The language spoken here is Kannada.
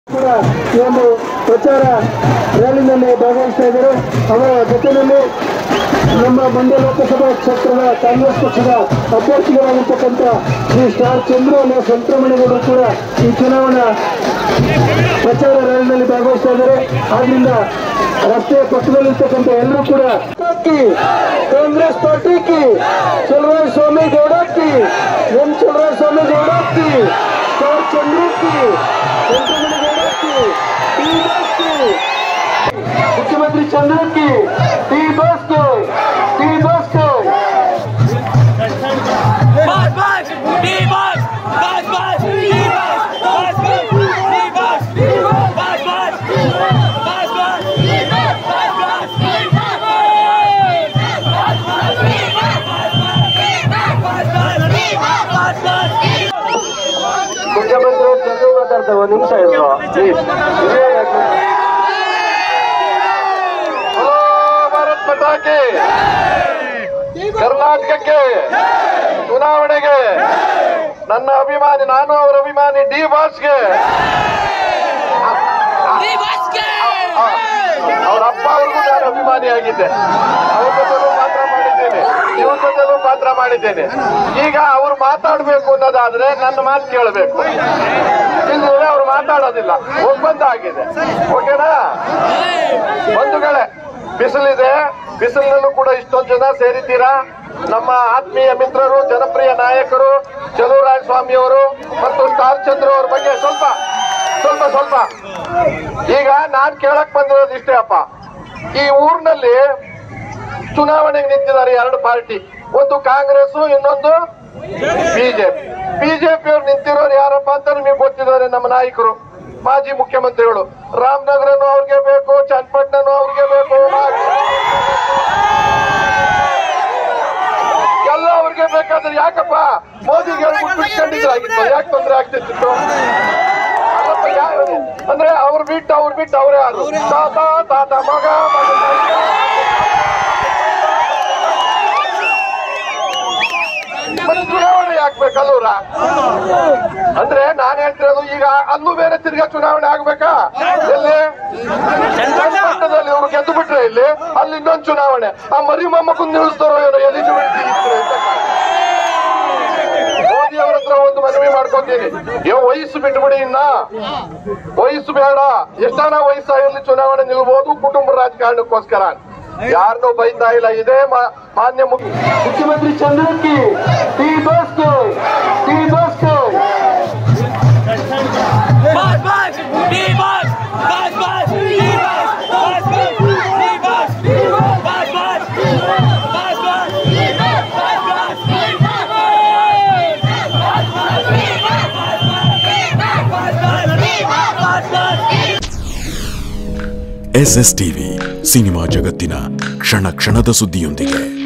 ಕೂಡ ಈ ಒಂದು ಪ್ರಚಾರ ರ್ಯಾಲಿನಲ್ಲಿ ಭಾಗವಹಿಸ್ತಾ ಇದ್ದಾರೆ ಅವರ ಜೊತೆಯಲ್ಲಿ ನಮ್ಮ ಮಂಡ್ಯ ಲೋಕಸಭಾ ಕ್ಷೇತ್ರದ ಕಾಂಗ್ರೆಸ್ ಪಕ್ಷದ ಅಭ್ಯರ್ಥಿಗಳಾಗಿರ್ತಕ್ಕಂಥ ಶ್ರೀ ಸ್ಟಾರ್ ಚಂದ್ರು ಅನ್ನೋ ಸಂಕ್ರಮಣೆಗೌಡರು ಕೂಡ ಈ ಚುನಾವಣಾ ಪ್ರಚಾರ ರ್ಯಾಲಿನಲ್ಲಿ ಭಾಗವಹಿಸ್ತಾ ಇದ್ದಾರೆ ಆದ್ರಿಂದ ರಸ್ತೆಯ ಪಕ್ಕದಲ್ಲಿರ್ತಕ್ಕಂಥ ಎಲ್ಲರೂ ಕೂಡ ಕಿ ಕಾಂಗ್ರೆಸ್ ಪಾರ್ಟಿ ಕಿ ಚಲರಾಯ ಸ್ವಾಮಿ ಗೌಡ ಕಿ ಎಂ ಚಲರಾಯ ಸ್ವಾಮಿ ಗೌಡ ಕಿ ಸ್ಟಾರ್ ಚಂದ್ರು ಕಿ ಸಂಕ್ರಮಣೆಗೌಡ ಕಿ ಟಿ ಬಸ್ ಕಿ ಮುಖ್ಯಮಂತ್ರಿ ಚಂದ್ರ ಕಿ ಟಿ ಬಸ್ ಕೆ ಟಿ ಬಸ್ ಕೆ Bus, bus, D-bus, bus, bus, D-bus, bus, bus, D-bus, bus, bus, bus, bus, ಮುಖ್ಯಮಂತ್ರಿ ಚಂದ್ರ ಮಾತಾಡ್ತಾರೆ ಒಂದು ನಿಮಿಷ ಇರುವ ಪ್ಲೀಸ್ ಹಲೋ ಭಾರತ್ ಮಾತಾಕ್ಕೆ ಕರ್ನಾಟಕಕ್ಕೆ ಚುನಾವಣೆಗೆ ನನ್ನ ಅಭಿಮಾನಿ ನಾನು ಅವರ ಅಭಿಮಾನಿ ಡಿ ಬಾಸ್ಗೆ ಅವರ ಅಪ್ಪ ಅವ್ರಿಗೂ ನಾನು ಅಭಿಮಾನಿಯಾಗಿದ್ದೆ ಅವ್ರ ಜೊತೆಲೂ ಪಾತ್ರ ಮಾಡಿದ್ದೇನೆ ಇವ್ರ ಜೊತೆಲೂ ಪಾತ್ರ ಮಾಡಿದ್ದೇನೆ ಈಗ ಅವ್ರು ಮಾತಾಡ್ಬೇಕು ಅನ್ನೋದಾದ್ರೆ ನನ್ನ ಮಾತು ಕೇಳಬೇಕು ಇಲ್ಲದ್ರೆ ಅವ್ರು ಮಾತಾಡೋದಿಲ್ಲ ಒಪ್ಪಂದ ಆಗಿದೆ ಓಕೆನಾ ಬಂಧುಗಳೇ ಬಿಸಿಲಿದೆ ಬಿಸಿಲಿನಲ್ಲೂ ಕೂಡ ಇಷ್ಟೊಂದು ಜನ ಸೇರಿದ್ದೀರಾ ನಮ್ಮ ಆತ್ಮೀಯ ಮಿತ್ರರು ಜನಪ್ರಿಯ ನಾಯಕರು ಚಲುವರಾಯ ಸ್ವಾಮಿ ಅವರು ಮತ್ತು ಸ್ಟಾರ್ ಚಂದ್ರ ಅವ್ರ ಬಗ್ಗೆ ಸ್ವಲ್ಪ ಸ್ವಲ್ಪ ಸ್ವಲ್ಪ ಈಗ ನಾನ್ ಕೇಳಕ್ ಬಂದಿರೋದು ಇಷ್ಟೇ ಅಪ್ಪ ಈ ಊರಿನಲ್ಲಿ ಚುನಾವಣೆಗೆ ನಿಂತಿದ್ದಾರೆ ಎರಡು ಪಾರ್ಟಿ ಒಂದು ಕಾಂಗ್ರೆಸ್ ಇನ್ನೊಂದು ಬಿಜೆಪಿ ಬಿಜೆಪಿ ಅವ್ರು ನಿಂತಿರೋರು ಯಾರಪ್ಪ ಅಂತ ನಿಮಗೆ ಗೊತ್ತಿದ್ದಾರೆ ನಮ್ಮ ನಾಯಕರು ಮಾಜಿ ಮುಖ್ಯಮಂತ್ರಿಗಳು ರಾಮನಗರನು ಅವ್ರಿಗೆ ಬೇಕು ಚನ್ನಪಟ್ಟಣನು ಅವ್ರಿಗೆ ಬೇಕು ಎಲ್ಲ ಅವ್ರಿಗೆ ಬೇಕಾದ್ರೆ ಯಾಕಪ್ಪ ಮೋದಿಗೆ ಹೇಳ್ಬಿಟ್ಟು ಬಿಟ್ಕೊಂಡಿದ್ರಾಗಿತ್ತು ಯಾಕೆ ತೊಂದರೆ ಆಗ್ತಿತ್ತು ಅಲ್ಲಪ್ಪ ಯಾ- ಅಂದ್ರೆ ಅವ್ರು ಬಿಟ್ಟು ಅವ್ರು ಬಿಟ್ಟು ಅವರೇ ಆದ್ರು ತಾತ ತಾತ ಮಗ ಮಗ ಮತ್ತೆ ಚುನಾವಣೆ ಯಾಕ್ಬೇಕಲ್ಲೂರ ಅಂದ್ರೆ ನಾನ್ ಹೇಳ್ತಿರೋದು ಈಗ ಅಲ್ಲೂ ಬೇರೆ ತಿರ್ಗಾ ಚುನಾವಣೆ ಆಗ್ಬೇಕಾ ಎಲ್ಲಿ ಚನ್ನಪಟ್ಟಣದಲ್ಲಿ ಅವ್ರು ಗೆದ್ದು ಬಿಟ್ರೆ ಇಲ್ಲಿ ಅಲ್ಲಿ ಇನ್ನೊಂದು ಚುನಾವಣೆ ಆ ಮರಿ ಮೊಮ್ಮಕ್ಕನ್ ನಿಲ್ಲಿಸ್ತಾರೋ ಏನೋ ಎಲಿಜಿಬಿಲಿಟಿ ಇತ್ತು ಅಂತ ಮೋದಿ ಅವ್ರ ಹತ್ರ ಒಂದು ಮನವಿ ಮಾಡ್ಕೊತೀನಿ ಏ ವಯಸ್ಸು ಬಿಟ್ಬಿಡಿ ಇನ್ನ ವಯಸ್ಸು ಬೇಡ ಎಷ್ಟಾನ ವಯಸ್ಸಾಗಿರ್ಲಿ ಚುನಾವಣೆ ನಿಲ್ಬಹುದು ಕುಟುಂಬ ರಾಜಕಾರಣಕ್ಕೋಸ್ಕರ ಯಾರನ್ನೂ ಬೈತಾ ಇಲ್ಲ ಇದೇ ಮಾ- ಮಾನ್ಯ ಮುಖ್ಯ ಮುಖ್ಯಮಂತ್ರಿ ಚಂದ್ರ ಕಿ ಟಿ ಬಸ್ ಕೆ ಟಿ ಬಸ್ ಕೆ bus, bus, D-bus, bus, bus, D-bus, bus, bus, D-bus, bus, bus, bus, bus, S S TV cinema ಜಗತ್ತಿನ ಕ್ಷಣ ಕ್ಷಣದ ಸುದ್ದಿಯೊಂದಿಗೆ